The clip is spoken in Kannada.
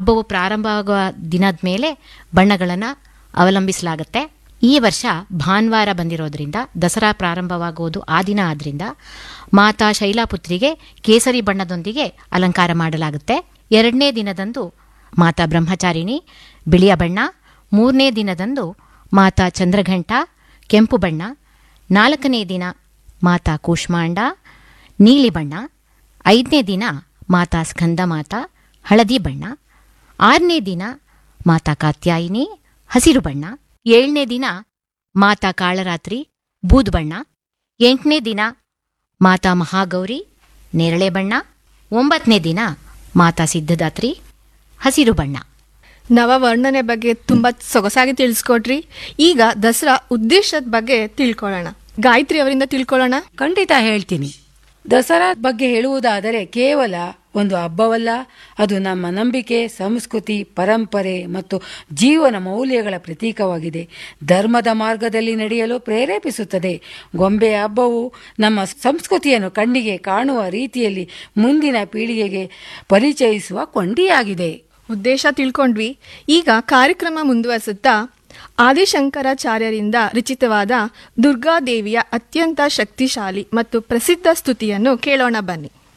ಹಬ್ಬವು ಪ್ರಾರಂಭವಾಗುವ ದಿನದ ಮೇಲೆ ಬಣ್ಣಗಳನ್ನು ಅವಲಂಬಿಸಲಾಗುತ್ತೆ ಈ ವರ್ಷ ಭಾನುವಾರ ಬಂದಿರೋದ್ರಿಂದ ದಸರಾ ಪ್ರಾರಂಭವಾಗುವುದು ಆ ದಿನ ಆದ್ರಿಂದ ಮಾತಾ ಶೈಲಾಪುತ್ರಿಗೆ ಕೇಸರಿ ಬಣ್ಣದೊಂದಿಗೆ ಅಲಂಕಾರ ಮಾಡಲಾಗುತ್ತೆ ಎರಡನೇ ದಿನದಂದು ಮಾತಾ ಬ್ರಹ್ಮಚಾರಿಣಿ ಬಿಳಿಯ ಬಣ್ಣ ಮೂರನೇ ದಿನದಂದು ಮಾತಾ ಚಂದ್ರಘಂಟ ಕೆಂಪು ಬಣ್ಣ ನಾಲ್ಕನೇ ದಿನ ಮಾತಾ ಕೂಷ್ಮಾಂಡ ನೀಲಿ ಬಣ್ಣ ಐದನೇ ದಿನ ಮಾತಾ ಸ್ಕಂದ ಮಾತಾ ಹಳದಿ ಬಣ್ಣ ಆರನೇ ದಿನ ಮಾತಾ ಕಾತ್ಯಾಯಿನಿ ಹಸಿರು ಬಣ್ಣ ಏಳನೇ ದಿನ ಮಾತಾ ಕಾಳರಾತ್ರಿ ಬೂದು ಬಣ್ಣ ಎಂಟನೇ ದಿನ ಮಾತಾ ಮಹಾಗೌರಿ ನೇರಳೆ ಬಣ್ಣ ಒಂಬತ್ತನೇ ದಿನ ಮಾತಾ ಸಿದ್ಧದಾತ್ರಿ ಹಸಿರು ಬಣ್ಣ ನವವರ್ಣನೆ ಬಗ್ಗೆ ತುಂಬಾ ಸೊಗಸಾಗಿ ತಿಳಿಸ್ಕೊಟ್ರಿ ಈಗ ದಸರಾ ಉದ್ದೇಶದ ಬಗ್ಗೆ ತಿಳ್ಕೊಳ್ಳೋಣ ಗಾಯತ್ರಿ ಅವರಿಂದ ತಿಳ್ಕೊಳ್ಳೋಣ ಖಂಡಿತ ಹೇಳ್ತೀನಿ ದಸರಾ ಬಗ್ಗೆ ಹೇಳುವುದಾದರೆ ಕೇವಲ ಒಂದು ಹಬ್ಬವಲ್ಲ ಅದು ನಮ್ಮ ನಂಬಿಕೆ ಸಂಸ್ಕೃತಿ ಪರಂಪರೆ ಮತ್ತು ಜೀವನ ಮೌಲ್ಯಗಳ ಪ್ರತೀಕವಾಗಿದೆ ಧರ್ಮದ ಮಾರ್ಗದಲ್ಲಿ ನಡೆಯಲು ಪ್ರೇರೇಪಿಸುತ್ತದೆ ಗೊಂಬೆ ಹಬ್ಬವು ನಮ್ಮ ಸಂಸ್ಕೃತಿಯನ್ನು ಕಣ್ಣಿಗೆ ಕಾಣುವ ರೀತಿಯಲ್ಲಿ ಮುಂದಿನ ಪೀಳಿಗೆಗೆ ಪರಿಚಯಿಸುವ ಕೊಂಡಿಯಾಗಿದೆ ಉದ್ದೇಶ ತಿಳ್ಕೊಂಡ್ವಿ ಈಗ ಕಾರ್ಯಕ್ರಮ ಮುಂದುವರಿಸುತ್ತಾ ಆದಿಶಂಕರಾಚಾರ್ಯರಿಂದ ರಚಿತವಾದ ದುರ್ಗಾದೇವಿಯ ಅತ್ಯಂತ ಶಕ್ತಿಶಾಲಿ ಮತ್ತು ಪ್ರಸಿದ್ಧ ಸ್ತುತಿಯನ್ನು ಕೇಳೋಣ ಬನ್ನಿ